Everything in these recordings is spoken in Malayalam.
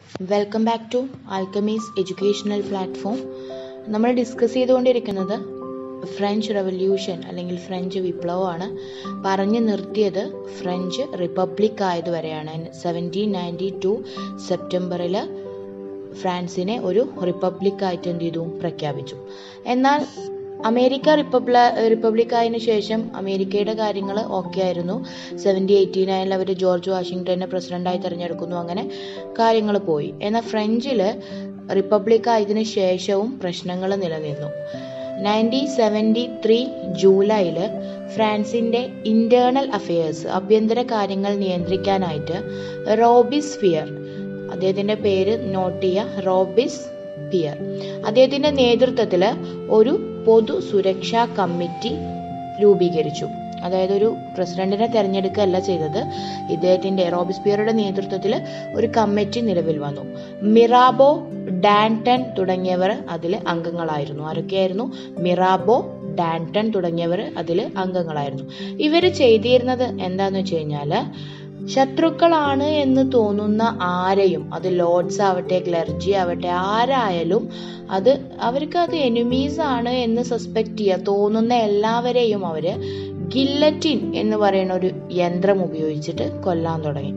welcome back to Alchemies educational platform നമ്മൾ ഡിസ്കസ് ചെയ്തുകൊണ്ടിരിക്കുന്നത് ഫ്രഞ്ച് റവല്യൂഷൻ അല്ലെങ്കിൽ ഫ്രഞ്ച് വിപ്ലവമാണ് പറഞ്ഞു നിർത്തിയത് ഫ്രഞ്ച് റിപ്പബ്ലിക് ആയതുവരെയാണ് സെവൻറ്റീൻ നയൻറ്റി ടു സെപ്റ്റംബറിൽ ഫ്രാൻസിനെ ഒരു റിപ്പബ്ലിക് ആയിട്ട് എന്ത് ചെയ്തു പ്രഖ്യാപിച്ചു എന്നാൽ അമേരിക്ക റിപ്പബ്ല റിപ്പബ്ലിക് ആയതിനു ശേഷം അമേരിക്കയുടെ കാര്യങ്ങൾ ഓക്കെ ആയിരുന്നു സെവൻറ്റി എയ്റ്റി നയനിൽ അവർ ജോർജ് വാഷിങ്ടനെ പ്രസിഡന്റായി തിരഞ്ഞെടുക്കുന്നു അങ്ങനെ കാര്യങ്ങൾ പോയി എന്നാൽ ഫ്രഞ്ചിൽ റിപ്പബ്ലിക് ആയതിനു ശേഷവും പ്രശ്നങ്ങൾ നിലനിന്നു നയൻറ്റീൻ സെവൻറ്റി ത്രീ ജൂലൈയിൽ ഫ്രാൻസിന്റെ ഇന്റേണൽ അഫയേഴ്സ് ആഭ്യന്തര കാര്യങ്ങൾ നിയന്ത്രിക്കാനായിട്ട് റോബിസ് ഫിയർ അദ്ദേഹത്തിന്റെ പേര് നോട്ട് ചെയ്യുക റോബിസ് പിയർ അദ്ദേഹത്തിന്റെ നേതൃത്വത്തിൽ ഒരു പൊതു സുരക്ഷാ കമ്മിറ്റി രൂപീകരിച്ചു അതായത് ഒരു പ്രസിഡന്റിനെ തെരഞ്ഞെടുക്കുകയല്ല ചെയ്തത് ഇദ്ദേഹത്തിന്റെ റോബിസ്പിയറുടെ നേതൃത്വത്തിൽ ഒരു കമ്മിറ്റി നിലവിൽ വന്നു മിറാബോ ഡാൻടൺ തുടങ്ങിയവർ അതിൽ അംഗങ്ങളായിരുന്നു ആരൊക്കെയായിരുന്നു മിറാബോ ഡാൻടൺ തുടങ്ങിയവർ അതിൽ അംഗങ്ങളായിരുന്നു ഇവർ ചെയ്തിരുന്നത് എന്താന്ന് വെച്ച് കഴിഞ്ഞാല് ശത്രുക്കളാണ് എന്ന് തോന്നുന്ന ആരെയും അത് ലോഡ്സ് ആവട്ടെ ക്ലർജി ആവട്ടെ ആരായാലും അത് അവർക്ക് അത് എനിമീസ് ആണ് എന്ന് സസ്പെക്ട് ചെയ്യുക തോന്നുന്ന എല്ലാവരെയും അവര് ഗില്ലറ്റിൻ എന്ന് പറയുന്ന ഒരു യന്ത്രം ഉപയോഗിച്ചിട്ട് കൊല്ലാൻ തുടങ്ങി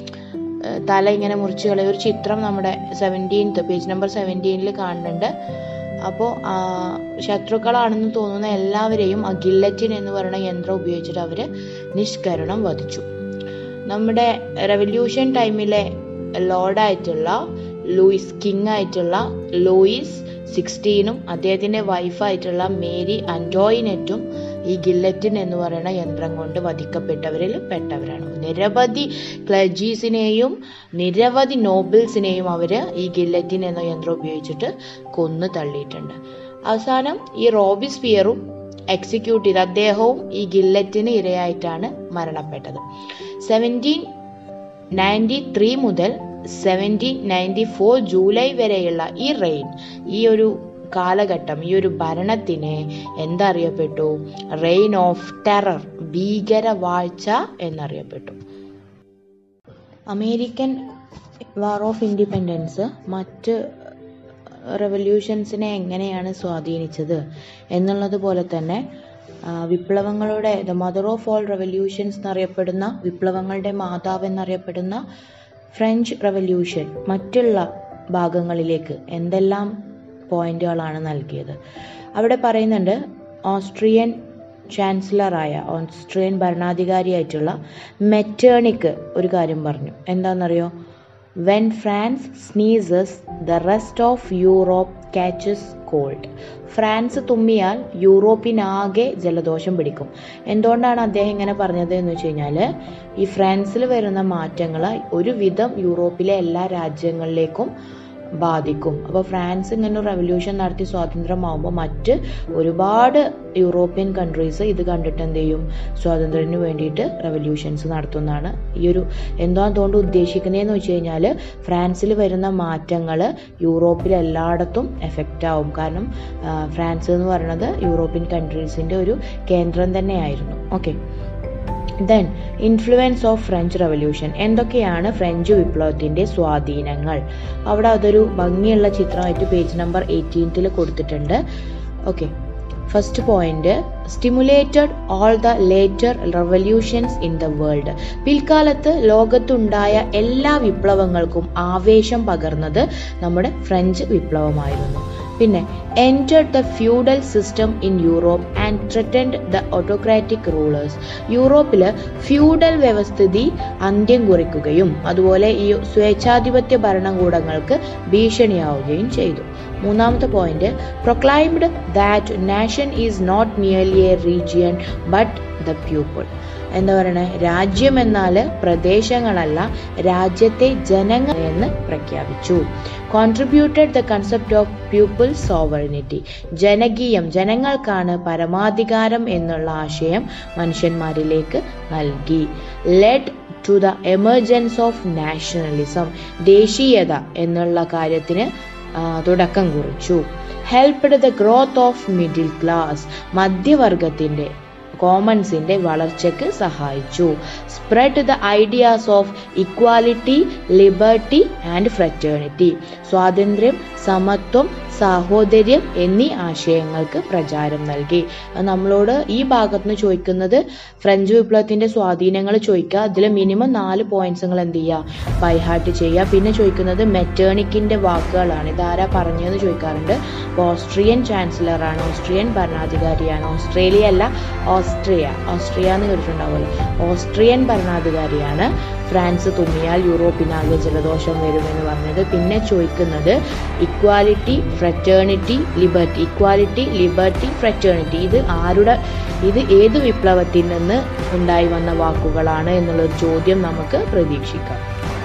തല ഇങ്ങനെ മുറിച്ച് കളയ ഒരു ചിത്രം നമ്മുടെ സെവൻറ്റീൻത്ത് പേജ് നമ്പർ സെവൻറ്റീനിൽ കാണുന്നുണ്ട് അപ്പോൾ ശത്രുക്കളാണെന്ന് തോന്നുന്ന എല്ലാവരെയും ആ ഗില്ലറ്റിൻ എന്ന് പറയുന്ന യന്ത്രം ഉപയോഗിച്ചിട്ട് അവർ നിഷ്കരണം വധിച്ചു നമ്മുടെ റെവല്യൂഷൻ ടൈമിലെ ലോർഡായിട്ടുള്ള ലൂയിസ് കിങ് ആയിട്ടുള്ള ലൂയിസ് സിക്സ്റ്റീനും അദ്ദേഹത്തിന്റെ വൈഫായിട്ടുള്ള മേരി അൻറ്റോയിനെറ്റും ഈ ഗില്ലറ്റിൻ എന്ന് പറയുന്ന യന്ത്രം കൊണ്ട് വധിക്കപ്പെട്ടവരിൽ പെട്ടവരാണ് നിരവധി ക്ലജീസിനെയും നിരവധി നോബിൾസിനെയും അവര് ഈ ഗില്ലറ്റിൻ എന്ന യന്ത്രം ഉപയോഗിച്ചിട്ട് കൊന്നു തള്ളിയിട്ടുണ്ട് അവസാനം ഈ റോബിസ്ഫിയറും എക്സിക്യൂട്ട് ചെയ്ത് അദ്ദേഹവും ഈ ഗില്ലറ്റിന് ഇരയായിട്ടാണ് മരണപ്പെട്ടത് സെവൻറ്റീൻ നയൻറ്റി ത്രീ മുതൽ സെവൻറ്റീൻ നയൻറ്റി ഫോർ ജൂലൈ വരെയുള്ള ഈ റെയിൻ ഈ ഒരു കാലഘട്ടം ഈ ഒരു ഭരണത്തിനെ എന്തറിയപ്പെട്ടു റെയിൻ ഓഫ് ടെറർ ഭീകരവാഴ്ച എന്നറിയപ്പെട്ടു അമേരിക്കൻ വാർ ഓഫ് ഇൻഡിപെൻഡൻസ് മറ്റ് റെവല്യൂഷൻസിനെ എങ്ങനെയാണ് സ്വാധീനിച്ചത് എന്നുള്ളത് പോലെ തന്നെ വിപ്ലവങ്ങളുടെ the mother of all revolutions എന്നറിയപ്പെടുന്ന വിപ്ലവങ്ങളുടെ മാതാവ് എന്നറിയപ്പെടുന്ന ഫ്രഞ്ച് റെവല്യൂഷൻ മറ്റുള്ള ഭാഗങ്ങളിലേക്ക് എന്തെല്ലാം പോയിന്റുകളാണ് നൽകിയത് അവിടെ പറയുന്നുണ്ട് ഓസ്ട്രിയൻ ചാൻസലറായ ഓസ്ട്രിയൻ ഭരണാധികാരിയായിട്ടുള്ള മെറ്റേണിക്ക് ഒരു കാര്യം പറഞ്ഞു എന്താണെന്നറിയോ when France sneezes the rest of Europe catches cold France തുമ്മിയാൽ യൂറോപ്പിനാകെ ജലദോഷം പിടിക്കും എന്തുകൊണ്ടാണ് അദ്ദേഹം ഇങ്ങനെ പറഞ്ഞത് എന്ന് വെച്ച് കഴിഞ്ഞാൽ ഈ ഫ്രാൻസിൽ വരുന്ന മാറ്റങ്ങൾ ഒരുവിധം യൂറോപ്പിലെ എല്ലാ രാജ്യങ്ങളിലേക്കും ബാധിക്കും അപ്പോൾ ഫ്രാൻസ് ഇങ്ങനെ റെവല്യൂഷൻ നടത്തി സ്വാതന്ത്ര്യമാകുമ്പോൾ മറ്റ് ഒരുപാട് യൂറോപ്യൻ കൺട്രീസ് ഇത് കണ്ടിട്ട് എന്ത് ചെയ്യും സ്വാതന്ത്ര്യത്തിന് വേണ്ടിയിട്ട് റെവല്യൂഷൻസ് നടത്തുന്നതാണ് ഈ ഒരു എന്തോ അതുകൊണ്ട് ഉദ്ദേശിക്കുന്നതെന്ന് വെച്ച് കഴിഞ്ഞാൽ ഫ്രാൻസിൽ വരുന്ന മാറ്റങ്ങൾ യൂറോപ്പിൽ എല്ലായിടത്തും എഫക്റ്റ് ആവും കാരണം ഫ്രാൻസ് എന്ന് പറയുന്നത് യൂറോപ്യൻ കൺട്രീസിൻ്റെ ഒരു കേന്ദ്രം തന്നെയായിരുന്നു okay then influence of French revolution എന്തൊക്കെയാണ് ഫ്രഞ്ച് വിപ്ലവത്തിന്റെ സ്വാധീനങ്ങൾ അവിടെ അതൊരു ഭംഗിയുള്ള ചിത്രമായിട്ട് പേജ് നമ്പർ എയ്റ്റീൻത്തിൽ കൊടുത്തിട്ടുണ്ട് okay first point stimulated all the later revolutions in the world പിൽക്കാലത്ത് ലോകത്തുണ്ടായ എല്ലാ വിപ്ലവങ്ങൾക്കും ആവേശം പകർന്നത് നമ്മുടെ ഫ്രഞ്ച് വിപ്ലവമായിരുന്നു പിന്നെ entered the feudal system in Europe and threatened the autocratic rulers യൂറോപ്പിൽ ഫ്യൂഡൽ വ്യവസ്ഥിതി അന്ത്യം കുറിക്കുകയും അതുപോലെ ഈ സ്വേച്ഛാധിപത്യ ഭരണകൂടങ്ങൾക്ക് ഭീഷണിയാവുകയും ചെയ്തു മൂന്നാമത്തെ point proclaimed that nation is not merely a region but the people എന്താ പറയണേ രാജ്യം എന്നാൽ പ്രദേശങ്ങളല്ല രാജ്യത്തെ ജനങ്ങൾ എന്ന് പ്രഖ്യാപിച്ചു contributed the concept of people sovereignty ജനകീയം ജനങ്ങൾക്കാണ് പരമാധികാരം എന്നുള്ള ആശയം മനുഷ്യന്മാരിലേക്ക് നൽകി led to the emergence of nationalism ദേശീയത എന്നുള്ള കാര്യത്തിന് തുടക്കം കുറിച്ചു helped the growth of middle class മധ്യവർഗത്തിന്റെ കോമൺസിന്റെ വളർച്ചയ്ക്ക് സഹായിച്ചു spread the ideas of equality liberty and fraternity സ്വാതന്ത്ര്യം സമത്വം സാഹോദര്യം എന്നീ ആശയങ്ങൾക്ക് പ്രചാരം നൽകി നമ്മളോട് ഈ ഭാഗത്തുനിന്ന് ചോദിക്കുന്നത് ഫ്രഞ്ച് വിപ്ലവത്തിന്റെ സ്വാധീനങ്ങൾ ചോദിക്കുക അതിൽ മിനിമം നാല് പോയിന്റ്സ് നിങ്ങൾ എന്ത് ചെയ്യുക ബൈഹാർട്ട് ചെയ്യുക പിന്നെ ചോദിക്കുന്നത് മെറ്റേണിക്കിന്റെ വാക്കുകളാണ് ഇതാരാ പറഞ്ഞതെന്ന് ചോദിക്കാറുണ്ട് ഓസ്ട്രിയൻ ചാൻസലറാണ് ഓസ്ട്രിയൻ ഭരണാധികാരിയാണ് ഓസ്ട്രേലിയ അല്ല ഓസ്ട്രിയ ഓസ്ട്രിയ എന്ന് കേട്ടിട്ടുണ്ടാവുമല്ലോ ഓസ്ട്രിയൻ ഭരണാധികാരിയാണ് ഫ്രാൻസ് തുമ്മിയാൽ യൂറോപ്പിനാകെ ജലദോഷം വരുമെന്ന് പറഞ്ഞത് പിന്നെ ചോദിക്കുന്നത് equality fraternity liberty equality liberty fraternity ഇത് ആരുടെ ഇത് ഏത് വിപ്ലവത്തിൽ നിന്ന് ഉണ്ടായി വന്ന വാക്കുകളാണ് എന്നുള്ളൊരു ചോദ്യം നമുക്ക് പ്രതീക്ഷിക്കാം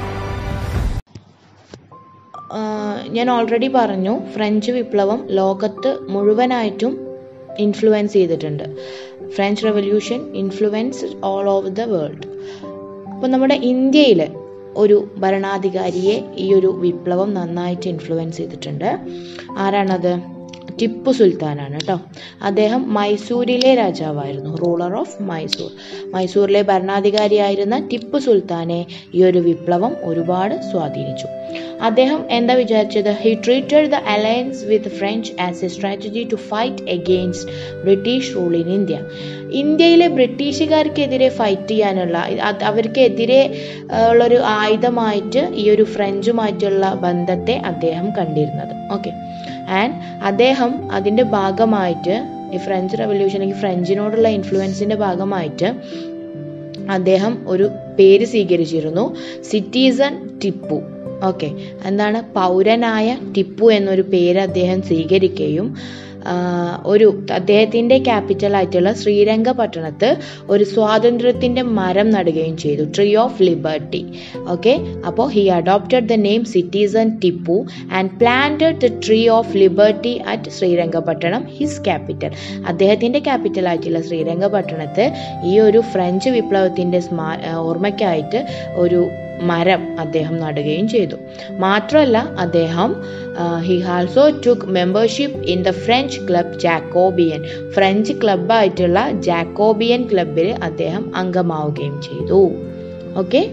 ഞാൻ ഓൾറെഡി പറഞ്ഞു ഫ്രഞ്ച് വിപ്ലവം ലോകത്ത് മുഴുവനായിട്ടും ഇൻഫ്ലുവൻസ് ചെയ്തിട്ടുണ്ട് French revolution influence all over the world അപ്പോൾ നമ്മുടെ ഇന്ത്യയിൽ ഒരു ഭരണാധികാരിയെ ഈ ഒരു വിപ്ലവം നന്നായിട്ട് ഇൻഫ്ലുവൻസ് ചെയ്തിട്ടുണ്ട് ആരാണത് ടിപ്പു സുൽത്താനാണ് കേട്ടോ അദ്ദേഹം മൈസൂരിലെ രാജാവായിരുന്നു റൂളർ ഓഫ് മൈസൂർ മൈസൂരിലെ ഭരണാധികാരിയായിരുന്ന ടിപ്പു സുൽത്താനെ ഈ ഒരു വിപ്ലവം ഒരുപാട് സ്വാധീനിച്ചു അദ്ദേഹം എന്താ വിചാരിച്ചത് he treated the alliance with French as a strategy to fight against British rule in India ഇന്ത്യയിലെ ബ്രിട്ടീഷുകാർക്കെതിരെ ഫൈറ്റ് ചെയ്യാനുള്ള അവർക്കെതിരെ ഉള്ളൊരു ആയുധമായിട്ട് ഈ ഒരു ഫ്രഞ്ചുമായിട്ടുള്ള ബന്ധത്തെ അദ്ദേഹം കണ്ടിരുന്നത് ഓക്കെ ആൻഡ് അദ്ദേഹം അതിൻ്റെ ഭാഗമായിട്ട് ഈ ഫ്രഞ്ച് റെവല്യൂഷൻ അല്ലെങ്കിൽ ഫ്രഞ്ചിനോടുള്ള ഇൻഫ്ലുവൻസിൻ്റെ ഭാഗമായിട്ട് അദ്ദേഹം ഒരു പേര് സ്വീകരിച്ചിരുന്നു സിറ്റിസൺ ടിപ്പു ഓക്കെ എന്താണ് പൗരനായ ടിപ്പു എന്നൊരു പേര് അദ്ദേഹം സ്വീകരിക്കുകയും ഒരു അദ്ദേഹത്തിൻ്റെ ക്യാപിറ്റൽ ആയിട്ടുള്ള ശ്രീരംഗപട്ടണത്ത് ഒരു സ്വാതന്ത്ര്യത്തിൻ്റെ മരം നടുകയും ചെയ്തു ട്രീ ഓഫ് ലിബർട്ടി ഓക്കെ അപ്പോൾ he adopted the name citizen Tipu and planted the tree of liberty at Srirangapatnam his capital അദ്ദേഹത്തിൻ്റെ ക്യാപിറ്റൽ ആയിട്ടുള്ള ശ്രീരംഗപട്ടണത്ത് ഈ ഒരു ഫ്രഞ്ച് വിപ്ലവത്തിൻ്റെ സ്മാ ഓർമ്മയ്ക്കായിട്ട് ഒരു മരം അദ്ദേഹം നടുകയും ചെയ്തു മാത്രമല്ല അദ്ദേഹം he also took membership in the French club Jacobin French ക്ലബായിട്ടുള്ള ജാക്കോബിയൻ ക്ലബിൽ അദ്ദേഹം അംഗമാവുകയും ചെയ്തു ഓക്കെ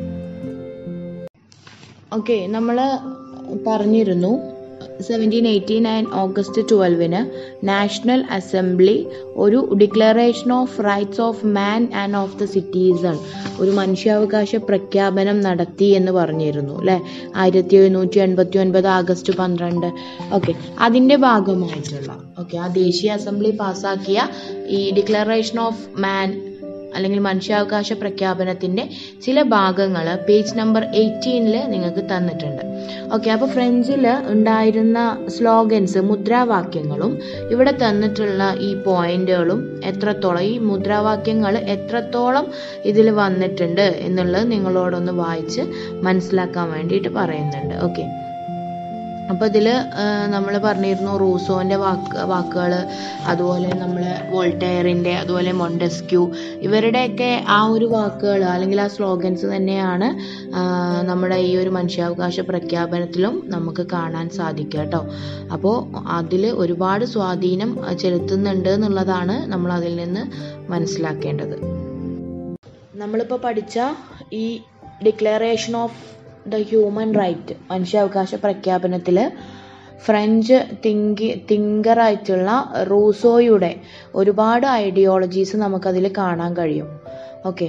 ഓക്കെ നമ്മൾ പറഞ്ഞിരുന്നു സെവൻറ്റീൻ എയ്റ്റി നയൻ ഓഗസ്റ്റ് ട്വൽവിന് നാഷണൽ അസംബ്ലി ഒരു declaration of rights of man and of the citizen ഒരു മനുഷ്യാവകാശ പ്രഖ്യാപനം നടത്തി എന്ന് പറഞ്ഞിരുന്നു അല്ലേ ആയിരത്തി എഴുന്നൂറ്റി എൺപത്തി ഒൻപത് ആഗസ്റ്റ് പന്ത്രണ്ട് ഓക്കെ അതിൻ്റെ ഭാഗമായിട്ടുള്ള ഓക്കെ ആ ദേശീയ അസംബ്ലി പാസ്സാക്കിയ ഈ ഡിക്ലറേഷൻ ഓഫ് മാൻ അല്ലെങ്കിൽ മനുഷ്യാവകാശ പ്രഖ്യാപനത്തിൻ്റെ ചില ഭാഗങ്ങൾ പേജ് നമ്പർ എയ്റ്റീനിൽ നിങ്ങൾക്ക് തന്നിട്ടുണ്ട് ഓക്കെ അപ്പോൾ ഫ്രഞ്ചിൽ ഉണ്ടായിരുന്ന സ്ലോഗൻസ് മുദ്രാവാക്യങ്ങളും ഇവിടെ തന്നിട്ടുള്ള ഈ പോയിന്റുകളും എത്രത്തോളം ഈ മുദ്രാവാക്യങ്ങൾ എത്രത്തോളം ഇതിൽ വന്നിട്ടുണ്ട് എന്നുള്ളത് നിങ്ങളോടൊന്ന് വായിച്ച് മനസ്സിലാക്കാൻ വേണ്ടിയിട്ട് പറയുന്നുണ്ട് ഓക്കെ അപ്പോൾ ഇതിൽ നമ്മൾ പറഞ്ഞിരുന്നു റൂസോൻ്റെ വാക്ക് വാക്കുകൾ അതുപോലെ നമ്മൾ വോൾട്ടയറിൻ്റെ അതുപോലെ മൊണ്ടസ്ക്യൂ ഇവരുടെയൊക്കെ ആ ഒരു വാക്കുകൾ അല്ലെങ്കിൽ ആ സ്ലോഗൻസ് തന്നെയാണ് നമ്മുടെ ഈ ഒരു മനുഷ്യാവകാശ പ്രഖ്യാപനത്തിലും നമുക്ക് കാണാൻ സാധിക്കുക കേട്ടോ അപ്പോൾ അതിൽ ഒരുപാട് സ്വാധീനം ചെലുത്തുന്നുണ്ട് എന്നുള്ളതാണ് നമ്മൾ അതിൽ നിന്ന് മനസ്സിലാക്കേണ്ടത് നമ്മളിപ്പോൾ പഠിച്ച ഈ declaration of the human right മനുഷ്യാവകാശ പ്രഖ്യാപനത്തിൽ ഫ്രഞ്ച് തിങ്കി തിങ്കറായിട്ടുള്ള റൂസോയുടെ ഒരുപാട് ഐഡിയോളജീസ് നമുക്കതിൽ കാണാൻ കഴിയും ഓക്കെ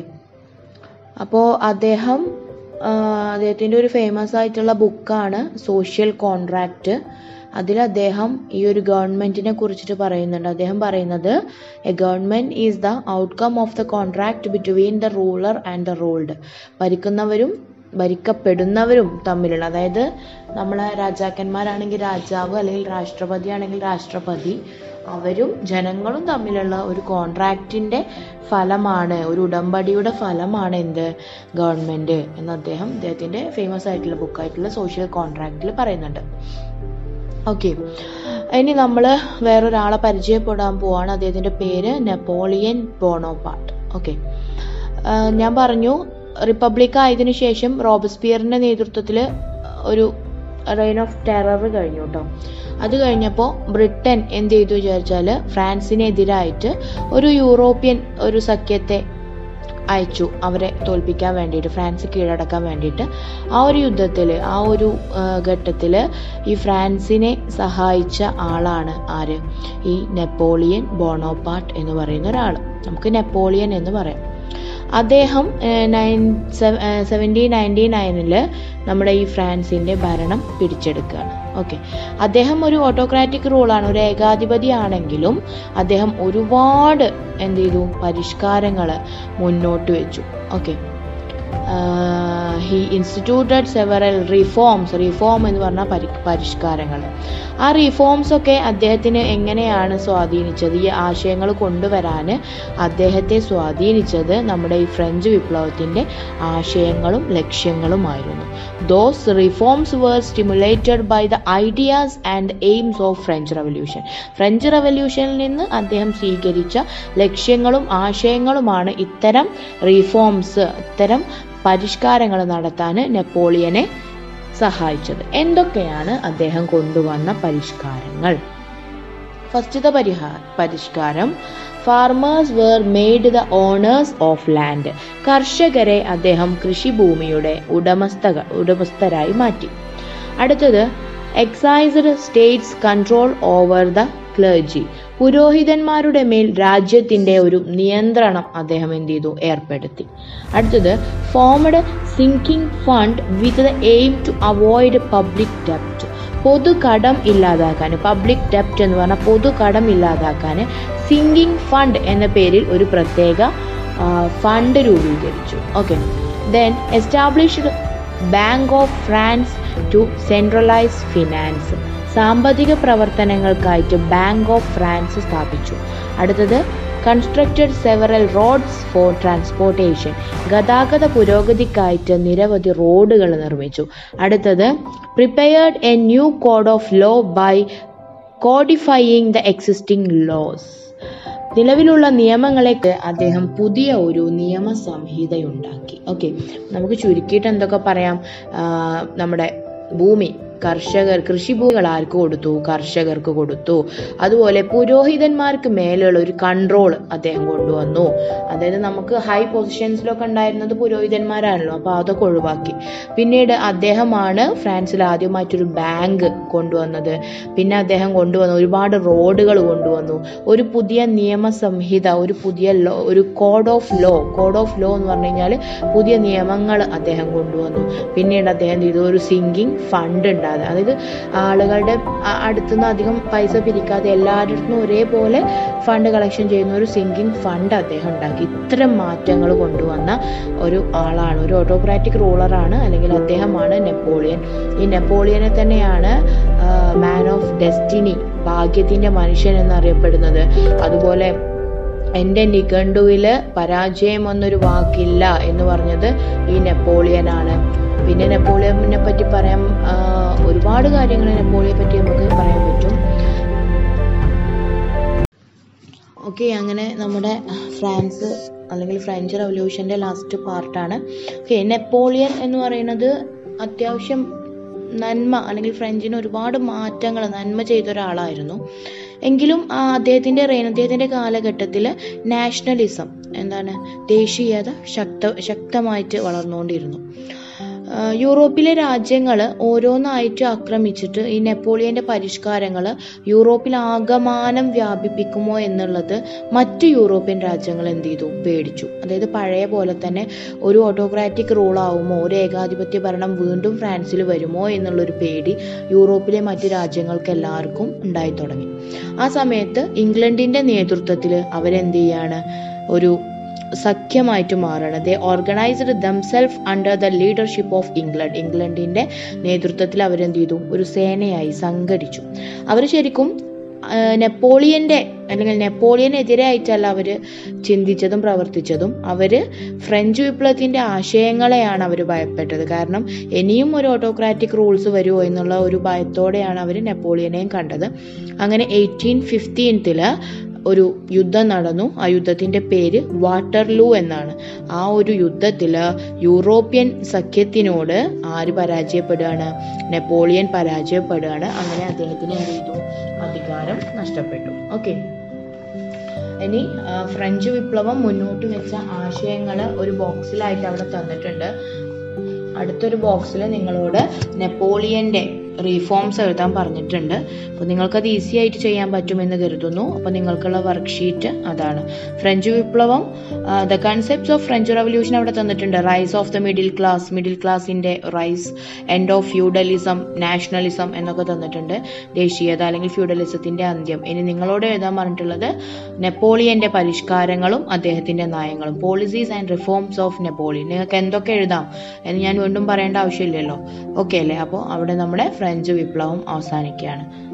അപ്പോൾ അദ്ദേഹം അദ്ദേഹത്തിൻ്റെ ഒരു ഫേമസ് ആയിട്ടുള്ള ബുക്കാണ് സോഷ്യൽ കോൺട്രാക്റ്റ് അതിൽ അദ്ദേഹം ഈ ഒരു ഗവൺമെൻറ്റിനെ കുറിച്ചിട്ട് പറയുന്നുണ്ട് അദ്ദേഹം പറയുന്നത് a government is the outcome of the contract between the ruler and the ruled ഭരിക്കുന്നവരും ഭരിക്കപ്പെടുന്നവരും തമ്മിലുള്ള അതായത് നമ്മളെ രാജാക്കന്മാരാണെങ്കിൽ രാജാവ് അല്ലെങ്കിൽ രാഷ്ട്രപതി ആണെങ്കിൽ രാഷ്ട്രപതി അവരും ജനങ്ങളും തമ്മിലുള്ള ഒരു കോൺട്രാക്റ്റിൻ്റെ ഫലമാണ് ഒരു ഉടമ്പടിയുടെ ഫലമാണ് എന്ത് ഗവൺമെൻറ് എന്ന് അദ്ദേഹം അദ്ദേഹത്തിൻ്റെ ഫേമസ് ആയിട്ടുള്ള ബുക്കായിട്ടുള്ള സോഷ്യൽ കോൺട്രാക്റ്റിൽ പറയുന്നുണ്ട് ഓക്കെ ഇനി നമ്മൾ വേറൊരാളെ പരിചയപ്പെടാൻ പോവാണ് അദ്ദേഹത്തിൻ്റെ പേര് നെപ്പോളിയൻ ബോണോപാർട്ട് ഓക്കെ ഞാൻ പറഞ്ഞു റിപ്പബ്ലിക് ആയതിനു ശേഷം റോബസ്പിയറിൻ്റെ നേതൃത്വത്തിൽ ഒരു റെയിൻ ഓഫ് ടെറർ കഴിഞ്ഞു കേട്ടോ അത് കഴിഞ്ഞപ്പോൾ ബ്രിട്ടൻ എന്ത് ചെയ്തു വിചാരിച്ചാൽ ഫ്രാൻസിനെതിരായിട്ട് ഒരു യൂറോപ്യൻ ഒരു സഖ്യത്തെ അയച്ചു അവരെ തോൽപ്പിക്കാൻ വേണ്ടിയിട്ട് ഫ്രാൻസ് കീഴടക്കാൻ വേണ്ടിയിട്ട് ആ ഒരു യുദ്ധത്തിൽ ആ ഒരു ഘട്ടത്തിൽ ഈ ഫ്രാൻസിനെ സഹായിച്ച ആളാണ് ആര് ഈ നെപ്പോളിയൻ ബോണോപാർട്ട് എന്ന് പറയുന്ന ഒരാൾ നമുക്ക് നെപ്പോളിയൻ എന്ന് പറയാം അദ്ദേഹം നയൻ സെവൻറ്റീൻ നയൻറ്റി നയനിൽ നമ്മുടെ ഈ ഫ്രാൻസിൻ്റെ ഭരണം പിടിച്ചെടുക്കുകയാണ് ഓക്കെ അദ്ദേഹം ഒരു ഓട്ടോക്രാറ്റിക് റൂളാണ് ഒരു ഏകാധിപതി ആണെങ്കിലും അദ്ദേഹം ഒരുപാട് എന്ത് ചെയ്തു പരിഷ്കാരങ്ങൾ മുന്നോട്ട് വെച്ചു okay he instituted several reforms reform എന്ന് പറഞ്ഞാൽ പരി പരിഷ്കാരങ്ങൾ ആ റിഫോംസ് ഒക്കെ അദ്ദേഹത്തിന് എങ്ങനെയാണ് സ്വാധീനിച്ചത് ഈ ആശയങ്ങൾ കൊണ്ടുവരാൻ അദ്ദേഹത്തെ സ്വാധീനിച്ചത് നമ്മുടെ ഈ ഫ്രഞ്ച് വിപ്ലവത്തിൻ്റെ ആശയങ്ങളും ലക്ഷ്യങ്ങളുമായിരുന്നു those reforms were stimulated by the ideas and aims of French revolution French റവല്യൂഷനിൽ നിന്ന് അദ്ദേഹം സ്വീകരിച്ച ലക്ഷ്യങ്ങളും ആശയങ്ങളുമാണ് ഇത്തരം റിഫോംസ് ഇത്തരം പരിഷ്കാരങ്ങൾ നടത്താൻ നെപ്പോളിയനെ സഹായിച്ചത് എന്തൊക്കെയാണ് അദ്ദേഹം കൊണ്ടുവന്ന പരിഷ്കാരങ്ങൾ ഫസ്റ്റത്തെ പരിഹാര പരിഷ്കാരം farmers were made the owners of land കർഷകരെ അദ്ദേഹം കൃഷിഭൂമിയുടെ ഉടമസ്ഥകൾ ഉടമസ്ഥരായി മാറ്റി അടുത്തത് exercised state's control over the clergy പുരോഹിതന്മാരുടെ മേൽ രാജ്യത്തിന്റെ ഒരു നിയന്ത്രണം അദ്ദേഹം എന്ത് ചെയ്തു ഏർപ്പെടുത്തി അടുത്തത് formed sinking fund with the aim to avoid public ഡെപ്റ്റ് പൊതു കടം ഇല്ലാതാക്കാൻ പബ്ലിക് ഡെപ്റ്റ് എന്ന് പറഞ്ഞാൽ പൊതു കടം ഇല്ലാതാക്കാൻ സിങ്കിങ് ഫണ്ട് എന്ന പേരിൽ ഒരു പ്രത്യേക ഫണ്ട് രൂപീകരിച്ചു okay then established bank of France to centralise finance സാമ്പത്തിക പ്രവർത്തനങ്ങൾക്കായിട്ട് ബാങ്ക് ഓഫ് ഫ്രാൻസ് സ്ഥാപിച്ചു അടുത്തത് constructed several roads for transportation ഗതാഗത പുരോഗതിക്കായിട്ട് നിരവധി റോഡുകൾ നിർമ്മിച്ചു അടുത്തത് prepared a new code of law by codifying the existing laws നിലവിലുള്ള നിയമങ്ങളെക്ക് അദ്ദേഹം പുതിയ ഒരു നിയമസംഹിതയുണ്ടാക്കി ഓക്കെ നമുക്ക് ചുരുക്കിയിട്ട് എന്തൊക്കെ പറയാം നമ്മുടെ ഭൂമി കർഷകർ കൃഷിഭൂമികൾ ആർക്ക് കൊടുത്തു കർഷകർക്ക് കൊടുത്തു അതുപോലെ പുരോഹിതന്മാർക്ക് മേലുള്ള ഒരു കൺട്രോൾ അദ്ദേഹം കൊണ്ടുവന്നു അതായത് നമുക്ക് ഹൈ പൊസിഷൻസിലൊക്കെ ഉണ്ടായിരുന്നത് പുരോഹിതന്മാരാണല്ലോ അപ്പോൾ അതൊക്കെ ഒഴിവാക്കി പിന്നീട് അദ്ദേഹമാണ് ഫ്രാൻസിൽ ആദ്യമായിട്ടൊരു ബാങ്ക് കൊണ്ടുവന്നത് പിന്നെ അദ്ദേഹം കൊണ്ടുവന്നു ഒരുപാട് റോഡുകൾ കൊണ്ടുവന്നു ഒരു പുതിയ നിയമസംഹിത ഒരു പുതിയ ലോ ഒരു code of law code of law എന്ന് പറഞ്ഞു കഴിഞ്ഞാൽ പുതിയ നിയമങ്ങൾ അദ്ദേഹം കൊണ്ടുവന്നു പിന്നീട് അദ്ദേഹം ചെയ്തു ഒരു സിങ്കിങ് ഫണ്ട് ഉണ്ടാകും ഇല്ലാതെ അതായത് ആളുകളുടെ അടുത്തുനിന്ന് അധികം പൈസ പിരിക്കാതെ എല്ലാവരുടെ അടുത്തും ഒരേപോലെ ഫണ്ട് കളക്ഷൻ ചെയ്യുന്ന ഒരു സിങ്കിങ് ഫണ്ട് അദ്ദേഹം ഉണ്ടാക്കി ഇത്തരം മാറ്റങ്ങൾ കൊണ്ടുവന്ന ഒരു ആളാണ് ഒരു ഓട്ടോക്രാറ്റിക് റൂളറാണ് അല്ലെങ്കിൽ അദ്ദേഹമാണ് നെപ്പോളിയൻ ഈ നെപ്പോളിയനെ തന്നെയാണ് മാൻ ഓഫ് ഡെസ്റ്റിനി ഭാഗ്യത്തിന്റെ മനുഷ്യൻ എന്നറിയപ്പെടുന്നത് അതുപോലെ എൻ്റെ നിഘണ്ടുവിൽ പരാജയം എന്നൊരു വാക്കില്ല എന്ന് പറഞ്ഞത് ഈ നെപ്പോളിയനാണ് പിന്നെ നെപ്പോളിയനെ പറ്റി പറയാൻ ഒരുപാട് കാര്യങ്ങൾ നെപ്പോളിയെ പറ്റി നമുക്ക് പറയാൻ പറ്റും ഓക്കെ അങ്ങനെ നമ്മുടെ ഫ്രാൻസ് അല്ലെങ്കിൽ ഫ്രഞ്ച് റവല്യൂഷൻ്റെ ലാസ്റ്റ് പാർട്ടാണ് ഓക്കെ നെപ്പോളിയൻ എന്ന് പറയുന്നത് അത്യാവശ്യം നന്മ അല്ലെങ്കിൽ ഫ്രഞ്ചിന് ഒരുപാട് മാറ്റങ്ങൾ നന്മ ചെയ്ത ഒരാളായിരുന്നു എങ്കിലും അദ്ദേഹത്തിൻ്റെ റെയിൻ അദ്ദേഹത്തിൻ്റെ കാലഘട്ടത്തിൽ നാഷണലിസം എന്താണ് ദേശീയത ശക്ത ശക്തമായിട്ട് വളർന്നുകൊണ്ടിരുന്നു യൂറോപ്പിലെ രാജ്യങ്ങൾ ഓരോന്നായിട്ട് ആക്രമിച്ചിട്ട് ഈ നെപ്പോളിയൻ്റെ പരിഷ്കാരങ്ങൾ യൂറോപ്പിൽ ആകമാനം വ്യാപിപ്പിക്കുമോ എന്നുള്ളത് മറ്റു യൂറോപ്യൻ രാജ്യങ്ങൾ എന്ത് ചെയ്തു പേടിച്ചു അതായത് പഴയ പോലെ തന്നെ ഒരു ഓട്ടോക്രാറ്റിക് റൂൾ ആവുമോ ഒരു ഏകാധിപത്യ ഭരണം വീണ്ടും ഫ്രാൻസിൽ വരുമോ എന്നുള്ളൊരു പേടി യൂറോപ്പിലെ മറ്റ് രാജ്യങ്ങൾക്ക് എല്ലാവർക്കും ഉണ്ടായി തുടങ്ങി ആ സമയത്ത് ഇംഗ്ലണ്ടിൻ്റെ നേതൃത്വത്തിൽ അവരെന്ത് ചെയ്യാണ് ഒരു സഖ്യമായിട്ട് മാറുകയാണ് they organised themself under the leadership of England ഇംഗ്ലണ്ടിന്റെ നേതൃത്വത്തിൽ അവരെന്ത് ചെയ്തു ഒരു സേനയായി സംഘടിച്ചു അവർ ശരിക്കും നെപ്പോളിയന്റെ അല്ലെങ്കിൽ നെപ്പോളിയനെതിരെ ആയിട്ടല്ല അവർ ചിന്തിച്ചതും പ്രവർത്തിച്ചതും അവർ ഫ്രഞ്ച് വിപ്ലവത്തിന്റെ ആശയങ്ങളെയാണ് അവർ ഭയപ്പെട്ടത് കാരണം ഇനിയും ഒരു ഓട്ടോക്രാറ്റിക് റൂൾസ് വരുമോ എന്നുള്ള ഒരു ഭയത്തോടെയാണ് അവർ നെപ്പോളിയനെയും കണ്ടത് അങ്ങനെ എയ്റ്റീൻ ഫിഫ്റ്റീൻത്തിൽ ഒരു യുദ്ധം നടന്നു ആ യുദ്ധത്തിന്റെ പേര് വാട്ടർലൂ എന്നാണ് ആ ഒരു യുദ്ധത്തിൽ യൂറോപ്യൻ സഖ്യത്തിനോട് ആര് പരാജയപ്പെടുകയാണ് നെപ്പോളിയൻ പരാജയപ്പെടുകയാണ് അങ്ങനെ അദ്ദേഹത്തിന് എന്ത് ചെയ്തു അധികാരം നഷ്ടപ്പെട്ടു ഓക്കെ ഇനി ആ, ഫ്രഞ്ച് വിപ്ലവം മുന്നോട്ട് വെച്ച ആശയങ്ങൾ ഒരു ബോക്സിലായിട്ട് അവിടെ തന്നിട്ടുണ്ട് അടുത്തൊരു ബോക്സിൽ നിങ്ങളോട് നെപ്പോളിയന്റെ റീഫോംസ് എഴുതാൻ പറഞ്ഞിട്ടുണ്ട് അപ്പോൾ നിങ്ങൾക്കത് ഈസി ആയിട്ട് ചെയ്യാൻ പറ്റുമെന്ന് കരുതുന്നു അപ്പോൾ നിങ്ങൾക്കുള്ള വർക്ക്ഷീറ്റ് അതാണ് ഫ്രഞ്ച് വിപ്ലവം the concepts of French revolution അവിടെ തന്നിട്ടുണ്ട് rise of the middle class middle ക്ലാസിന്റെ rise end of feudalism nationalism എന്നൊക്കെ തന്നിട്ടുണ്ട് ദേശീയത അല്ലെങ്കിൽ ഫ്യൂഡലിസത്തിന്റെ അന്ത്യം ഇനി നിങ്ങളോട് എഴുതാൻ പറഞ്ഞിട്ടുള്ളത് നെപ്പോളിയന്റെ പരിഷ്കാരങ്ങളും അദ്ദേഹത്തിന്റെ നയങ്ങളും policies and reforms of Napoleon നിങ്ങൾക്ക് എന്തൊക്കെ എഴുതാം എന്ന് ഞാൻ വീണ്ടും പറയേണ്ട ആവശ്യമില്ലല്ലോ ഓക്കെ അല്ലേ അപ്പോൾ അവിടെ നമ്മുടെ ഫ്രഞ്ച് വിപ്ലവം അവസാനിക്കുകയാണ്